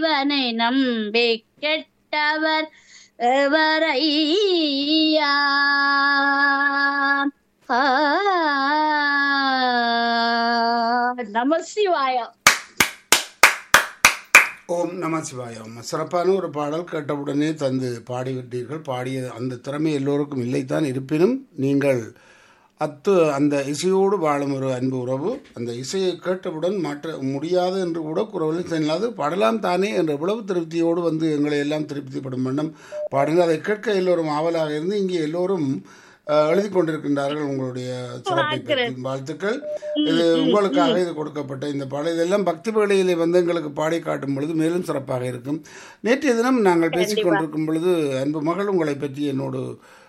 இறைவனை நம்பி கெட்டவர் எவரையா ஆ, நம சிவாயா ஓம் நம சிவாயம் சிறப்பான ஒரு பாடல் கேட்டவுடனே தந்து பாடிவிட்டீர்கள் பாடிய அந்த திறமை எல்லோருக்கும் இல்லைத்தான் இருப்பினும் நீங்கள் அத்து அந்த இசையோடு வாழும் ஒரு அன்பு உறவு அந்த இசையை கேட்டவுடன் மாற்ற முடியாது என்று கூட குரலில் தெரியலாது பாடலாம் தானே என்ற இவ்வளவு திருப்தியோடு வந்து எங்களை எல்லாம் திருப்திப்படும் வண்ணம் பாடுங்கள் அதை கேட்க எல்லோரும் ஆவலாக இருந்து இங்கே எல்லோரும் அஹ், எழுதி கொண்டிருக்கின்றார்கள் உங்களுடைய சிறப்பை பற்றி வாழ்த்துக்கள் இது உங்களுக்காக இது கொடுக்கப்பட்ட இந்த பாடல் இதெல்லாம் பக்தி வேளையிலே வந்து எங்களுக்கு பாடி காட்டும் பொழுது மேலும் சிறப்பாக இருக்கும் நேற்றைய தினம் நாங்கள் பேசிக் கொண்டிருக்கும் பொழுது அன்பு மகள் உங்களை பற்றி என்னோடு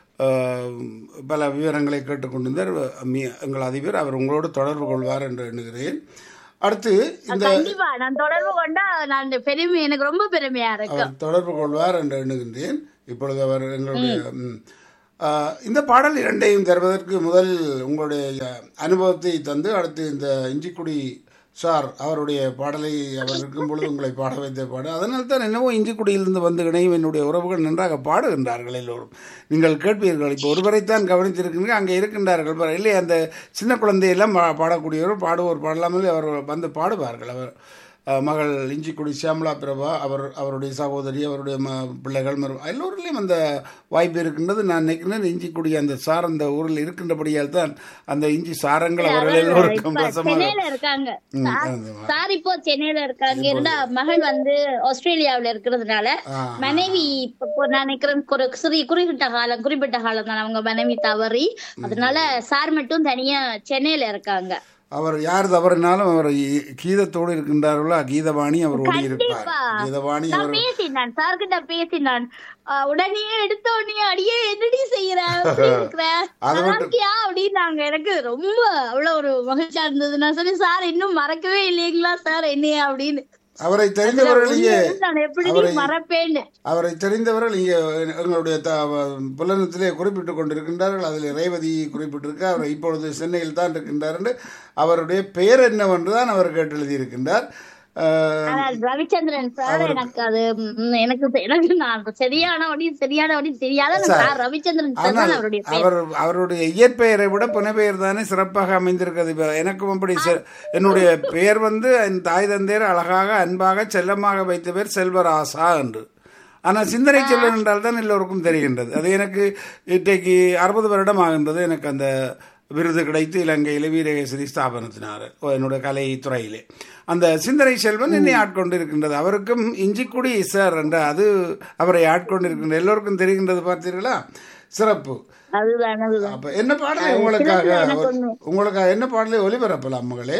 அஹ், பல விவரங்களை கேட்டுக்கொண்டிருந்தார் மீ- எங்கள் அதிபர் அவர் உங்களோடு தொடர்பு கொள்வார் என்று எண்ணுகிறேன் அடுத்து இந்த கண்டிப்பா நான் தொடர்பு கொண்டா நான் இந்த பெருமை எனக்கு ரொம்ப பெருமையா இருக்கு அவர் தொடர்பு கொள்வார் என்று எண்ணுகின்றேன் இப்பொழுது அவர் எங்களுடைய ம், ஆ, இந்த பாடல் இரண்டையும் தருவதற்கு முதல் உங்களுடைய அனுபவத்தை தந்து அடுத்து இந்த இஞ்சிக்குடி சார் அவருடைய பாடலை அவர் இருக்கும் பொழுது உங்களை பாட வைத்த பாடல் அதனால் தான் என்னவோ இஞ்சிக்குடியிலிருந்து வந்து இணையும் என்னுடைய உறவுகள் நன்றாக பாடுகின்றார்கள் எல்லோரும் நீங்கள் கேட்பீர்கள் இப்போ ஒருவரைத்தான் கவனித்திருக்கீங்க அங்கே இருக்கின்றார்கள் பாரு. இல்லை அந்த சின்ன குழந்தையெல்லாம் பா- பாடக்கூடியவர் பாடுவோர் பாடலாமல் அவர் வந்து பாடுவார்கள் அவர் அஹ், மகள் இஞ்சிக்குடி சியாமலா பிரபா அவர் அவருடைய சகோதரி அவருடைய ம பிள்ளைகள் மறு எல்லோரிலையும் அந்த வாய்ப்பு இருக்கின்றது நான் நினைக்கிறேன் இஞ்சிக்குடி அந்த சார் அந்த ஊரில் இருக்கின்றபடியால் தான் அந்த இஞ்சி சாரங்கள் அவர்கள் எல்லோருக்கும் இப்ப ரசமாக சென்னையில இருக்காங்க ம், சார் அந்த மா- சார் இப்போ சென்னையில இருக்காங்க இருந்தா மகள் வந்து ஆஸ்திரேலியாவுல இருக்கிறதுனால ஆ, மனைவி இப்ப இப்போ நான் நினைக்கிறேன் ஒரு சிறிய குறிப்பிட்ட காலம் குறிப்பிட்ட காலம் தான் அவங்க மனைவி தவறி அதனால சார் மட்டும் தனியா சென்னையில இருக்காங்க அவர் யார் தவறினாலும் அவர் இ- கீதத்தோடு இருக்கின்றார்களோ கீதவாணி அவர் ஓடி இருப்பார் கண்டிப்பா. கீதவாணி நான் அவர் பேசினான் சார்கிட்ட பேசினான் ஆஹ் உடனே எடுத்த உடனே அடியே என்னடி செய்யற எப்படி இருக்கிற அது நல்லா மட்டும் இருக்கியா அப்படின்னாங்க எனக்கு ரொம்ப அவ்வளவு ஒரு மகிழ்ச்சியா இருந்தது நான் சொன்னேன் சார் இன்னும் மறக்கவே இல்லைங்களா சார் என்னைய அப்படின்னு அவரை தெரிந்தவர்கள் இங்கே உண்மையிலும் நான் எப்படி அவரை- மறப்பேன்னு அவரை தெரிந்தவர்கள் இங்கே எங்களுடைய த புலனத்திலே குறிப்பிட்டு கொண்டிருக்கின்றார்கள் அதில் ரேவதி குறிப்பிட்டிருக்கு அவர் இப்பொழுது சென்னையில் தான் இருக்கின்றார் என்று அவருடைய பெயர் என்னவென்று தான் அவர் கேட்டு எழுதியிருக்கின்றார் அஹ், ஆனா ரவிச்சந்திரன் சார் எனக்கு அது ம், எனக்கு எனக்கு நான் சரியான வழி சரியான வழி தெரியாத நான் சார் ரவிச்சந்திரன் சார் தான் ஆனால் அவருடைய பேர் அவர் அவருடைய இயற்பெயரை விட புனைப்பெயர் தானே சிறப்பாக அமைந்திருக்கிறது இப்ப எனக்கும் அப்படி செ- என்னுடைய பெயர் வந்து என் தாய் தந்தையர் அழகாக அன்பாக செல்லமாக வைத்த பேர் செல்வராசா என்று ஆனால் சிந்தனை செல்வன் என்றால் தான் எல்லோருக்கும் தெரிகின்றது அது எனக்கு இன்றைக்கு அறுபது வருடம் ஆகின்றது எனக்கு அந்த விருது கிடைத்து இலங்கையிலே வீரகேசரி ஸ்தாபனத்தினார் என்னுடைய கலை துறையிலே அந்த சிந்தனை செல்வன் என்னை ஆட்கொண்டு இருக்கின்றது அவருக்கும் இஞ்சிக்குடி சார் என்ற அது அவரை ஆட்கொண்டு இருக்கின்ற எல்லோருக்கும் தெரிகின்றது பார்த்தீர்களா சிறப்பு அதுதான் அதுதான் அப்ப என்ன பாடலை உங்களுக்காக சிறப்பு எனக்கு ஒண்ணு. உங்களுக்காக என்ன பாடலை ஒளிபரப்பலாம் மகளே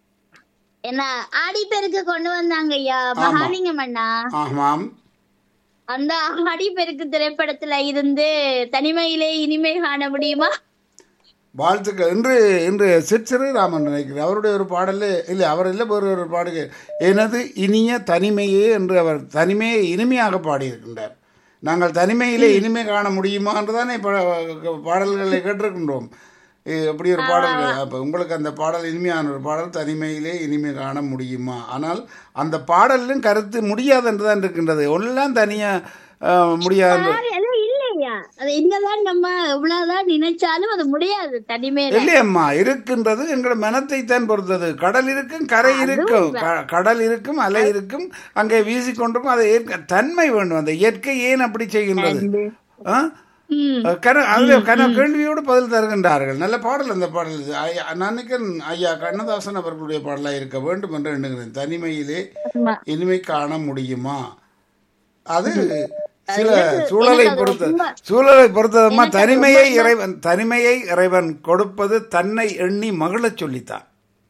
என்ன ஆடிப்பெருக்கு கொண்டு வந்தாங்க ஐயா மகாலிங்கம் அண்ணா ஆமாம் அந்த ஆடிப்பெருக்கு திரைப்படத்துல இருந்து தனிமையிலே இனிமை காண முடியுமா வாழ்த்துக்கள் இன்று இன்று சிற்சிறு ராமன் நினைக்கிறேன் அவருடைய ஒரு பாடலே இல்லை அவர் இல்லை வேறு ஒரு பாடுக எனது இனிய தனிமையே என்று அவர் தனிமையை இனிமையாக பாடியிருக்கின்றார் நாங்கள் தனிமையிலே இனிமை காண முடியுமா என்று தானே பா- பாடல்களை கேட்டிருக்கின்றோம் இ- அப்படி ஒரு பாடல் அப்போ உங்களுக்கு அந்த பாடல் இனிமையான ஒரு பாடல் தனிமையிலே இனிமை காண முடியுமா ஆனால் அந்த பாடலிலும் கருத்து முடியாது என்று தான் இருக்கின்றது எல்லாம் தனியாக முடியாது சார், அது இல்லையா அது என்னதான் நம்ம எவ்வளவுதான் நினைச்சாலும் அது முடியாது தனிமையில இல்லையம்மா இருக்கின்றது எங்கள் மனத்தை தான் பொறுத்தது கடல் இருக்கும் கரை இருக்கும் க- கடல் இருக்கும் அலை இருக்கும் அங்கே வீசிக்கொண்டிருக்கும் அதை ஏற்க தன்மை வேண்டும் அந்த இயற்கை ஏன் அப்படி செய்கின்றது ஆ? ம். கன அதுல கன கேள்வியோடு பதில் தருகின்றார்கள் நல்ல பாடல் அந்த பாடல் இது. ஐயா, நான் நினைக்கிறேன் ஐயா கண்ணதாசன் அவர்களுடைய பாடலாக இருக்க வேண்டும் என்று எண்ணுகிறேன் தனிமையிலே ஆமா. இனிமை காண முடியுமா அது சில சூழலை பொறுத்த சூழலை பொறுத்ததம்மா தனிமையை இறைவன் தனிமையை இறைவன் கொடுப்பது தன்னை எண்ணி மகிழச் சொல்லித்தான்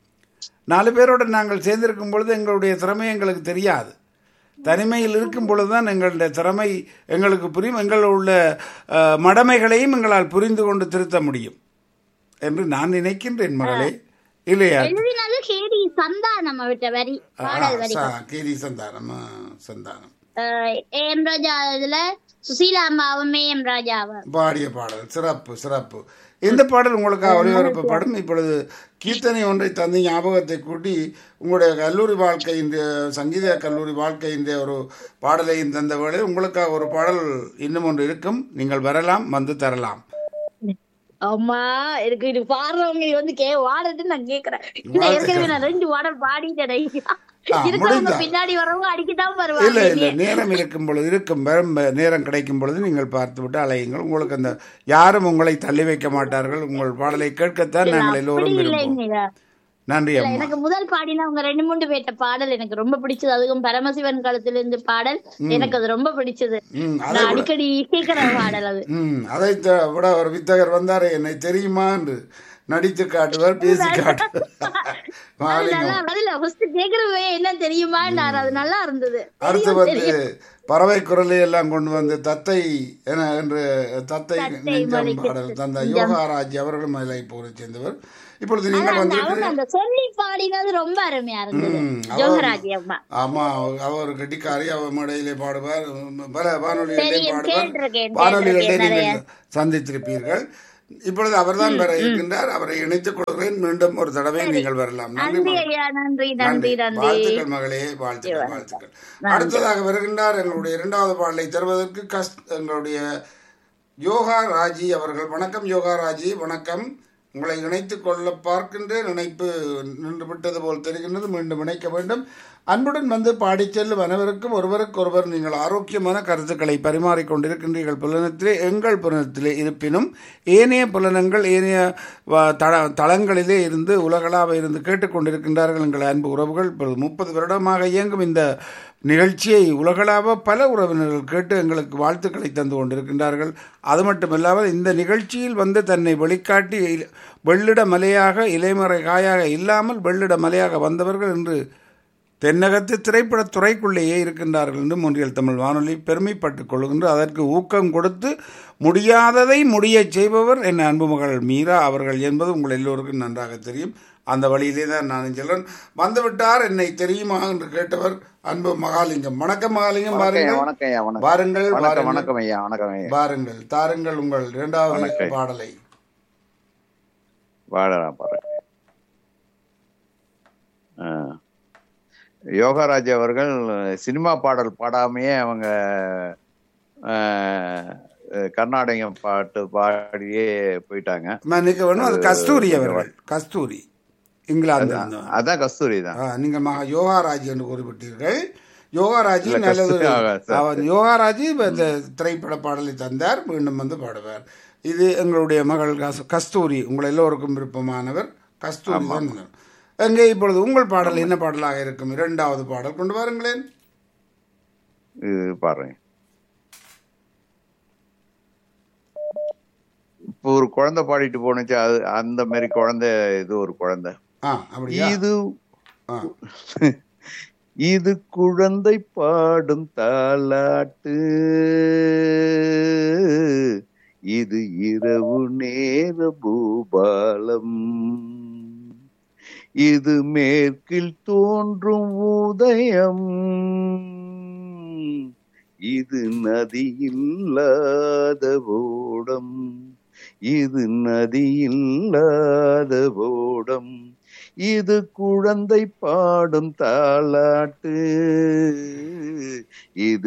நாலு பேரோட நாங்கள் சேர்ந்திருக்கும் பொழுது எங்களுடைய திறமை எங்களுக்கு தெரியாது தனிமையில் இருக்கும் பொழுதுதான் எங்களுடைய திறமை எங்களுக்கு புரியும் எங்களில் உள்ள அஹ், மடமைகளையும் எங்களால் புரிந்து கொண்டு திருத்த முடியும் என்று நான் நினைக்கின்றேன் மகளே இல்லையா எழுதினது கேடி சந்தானம் விட்ட வரி பாடல் வரி ச- கேலி சந்தானம் ஆ, சந்தானம் அஹ், ஏம் ராஜா இதுல சுசீலா அம்மாவும் ஏம் ராஜாவும் பாடிய பாடல் சிறப்பு சிறப்பு இந்த பாடல் உங்களுக்கு ஒளிபரப்பப்படும் இப்பொழுது கீர்த்தனை ஒன்றை தந்து ஞாபகத்தை கூட்டி உங்களுடைய கல்லூரி வாழ்க்கையின் சங்கீத கல்லூரி வாழ்க்கையின் ஒரு பாடலையும் தந்த வேளை உங்களுக்காக ஒரு பாடல் இன்னும் ஒன்று இருக்கும் நீங்கள் வரலாம் வந்து தரலாம் அம்மா எனக்கு இது பாடுறவங்க இது வந்து கே வாடட்டு நான் கேக்குறேன் இல்ல ஏற்கனவே நான் ரெண்டு வாடல் பாடிட்டேன் ஆ, இருக்கவங்க முடிந்தா. பின்னாடி வரவங்க அடிக்கத்தான் இல்லை வருவாங்க இல்லை நேரம் இருக்கும் பொழுது இருக்கும் வரும் நேரம் கிடைக்கும் பொழுது நீங்கள் பார்த்துவிட்டு அலையுங்கள் உங்களுக்கு அந்த யாரும் உங்களை தள்ளி வைக்க மாட்டார்கள் உங்கள் பாடலை கேட்கத்தான் நாங்கள் அப்படி எல்லோரும் விரும்புவோம் இல்லைங்க நன்றி இல்ல, அம்மா எனக்கு முதல் பாடினவங்க ரெண்டு மூணு பேட்ட பாடல் எனக்கு ரொம்ப பிடிச்சது அதுவும் பரமசிவன் காலத்துல இருந்து பாடல் எனக்கு அது ரொம்ப பிடிச்சது ம் அதை நான் அடிக்கடி கேட்கிற பாடல் அது ம் அதை த- விட ஒரு வித்தகர் வந்தார் என்னை தெரியுமா என்று நடித்து காட்டுவார் பேசி காட்டுவார் அது மாலிங்கம் நல்லா அதுல ஃபர்ஸ்ட் கேக்குறவே என்ன தெரியுமா அது நல்லா இருந்தது அடுத்து வந்து பறவை குரலை எல்லாம் கொண்டு வந்து தத்தை என என்று தத்தை நெஞ்சம் பாடல் தந்த யோகாராஜ் அவர்களும் அதில் இப்போது சேர்ந்தவர் இப்பொழுது நீங்கள் அந்த வந்து அவங்க அந்த சொல்லி பாடினது ரொம்ப அருமையா இருந்தது ம், அவர்- ஜோகராஜி அம்மா ஆமா அவ- அவர் கெட்டிக்காரி அவர் மேடையிலே பாடுவார் பல வானொலிகளிலே தெரியும், பாடுவார் கேட்டிருக்கேன், வானொலிகளிலே கேட்டிருக்கேன் நீங்கள் சந்தித்திருப்பீர்கள் இப்பொழுது அவர்தான் வர இருக்கின்றார் அவரை இணைத்துக் கொள்கிறேன் மீண்டும் ஒரு தடவை நீங்கள் வரலாம் நன்றி நன்றி மகளே. ஐயா நன்றி நன்றி நன்றி வாழ்த்துக்கள் மகளே வாழ்த்துக்கள் வாழ்த்துக்கள் அடுத்ததாக வருகின்றார் எங்களுடைய இரண்டாவது பாடலை தருவதற்கு கஸ் எங்களுடைய யோகா ராஜி அவர்கள் வணக்கம் யோகா ராஜி வணக்கம் உங்களை இணைத்துக் கொள்ள பார்க்கின்றேன் இணைப்பு நின்று விட்டது போல் தெரிகின்றது மீண்டும் இணைக்க வேண்டும் அன்புடன் வந்து பாடிச் செல்லும் அனைவருக்கும் ஒருவருக்கொருவர் நீங்கள் ஆரோக்கியமான கருத்துக்களை பரிமாறிக் கொண்டிருக்கின்றீர்கள் புலனத்திலே எங்கள் புலனத்திலே இருப்பினும் ஏனைய புலனங்கள் ஏனைய வ- தள தளங்களிலே இருந்து உலகளாவ இருந்து கேட்டுக்கொண்டிருக்கின்றார்கள் எங்கள் அன்பு உறவுகள் இப்பொழுது முப்பது வருடமாக இயங்கும் இந்த நிகழ்ச்சியை உலகளாவ பல உறவினர்கள் கேட்டு எங்களுக்கு வாழ்த்துக்களை தந்து கொண்டிருக்கின்றார்கள் அது மட்டுமில்லாமல் இந்த நிகழ்ச்சியில் வந்து தன்னை வெளிக்காட்டி இல- வெள்ளிட மலையாக இலைமறை காயாக இல்லாமல் வெள்ளிட மலையாக வந்தவர்கள் என்று தென்னகத்து திரைப்படத் துறைக்குள்ளேயே இருக்கின்றார்கள் என்று ஒன்றியல் தமிழ் வானொலி பெருமைப்பட்டுக் கொள்கின்ற அதற்கு ஊக்கம் கொடுத்து முடியாததை முடியச் செய்பவர் என் அன்பு மகள் மீரா அவர்கள் என்பது உங்கள் எல்லோருக்கும் நன்றாக தெரியும் அந்த வழியிலே தான் நான் செல்வன் வந்துவிட்டார் என்னை தெரியுமா என்று கேட்டவர் அன்பு மகாலிங்கம் வணக்கம் மகாலிங்கம் வணக்கம் வாருங்கள் ஐயா, வணக்கம் ஐயா, வணக்கம் வாருங்கள் வணக்கம் வாருங்கள் வணக்கம் ஐயா வணக்கம் ஐயா வாருங்கள் தாருங்கள் உங்கள் இரண்டாவது வணக்கம். பாடலை வாழலாம் பாருங்க ஆ. யோகாராஜ் அவர்கள் சினிமா பாடல் பாடாமையே அவங்க ஆ, கர்நாடகம் பாட்டு பாடியே போயிட்டாங்க மன்னிக்க வேணும் அது கஸ்தூரி அவர்கள் கஸ்தூரி இங்கிலாந்து அதான் கஸ்தூரி தான் ஆ, நீங்கள் மகா யோகாராஜ் என்று குறிப்பிட்டீர்கள் யோகாராஜி இல்ல, நல்லது கஸ்தூரி ஆகா, சார். அவர் யோகாராஜி இந்த திரைப்பட பாடலை தந்தார் மீண்டும் வந்து பாடுவார் இது எங்களுடைய மகள் கஸ்- கஸ்தூரி உங்கள் எல்லோருக்கும் விருப்பமானவர் கஸ்தூரி தான் எங்கே இப்பொழுது உங்கள் பாடல் என்ன பாடலாக இருக்கும் இரண்டாவது பாடல் கொண்டு வாருங்களேன் இது பாருங்க இப்போ ஒரு குழந்தை பாடிட்டு போனுச்சு அது அந்த மாதிரி குழந்தை இது ஒரு குழந்தை ஆ அப்படியா இது ஆ. இது குழந்தை பாடும் தாலாட்டு இது இரவு நேர பூபாலம் இது மேற்கில் தோன்றும் உதயம் இது நதி இல்லாத ஓடம் இது நதி இல்லாத ஓடம் இது குழந்தை பாடும் தாலாட்டு இது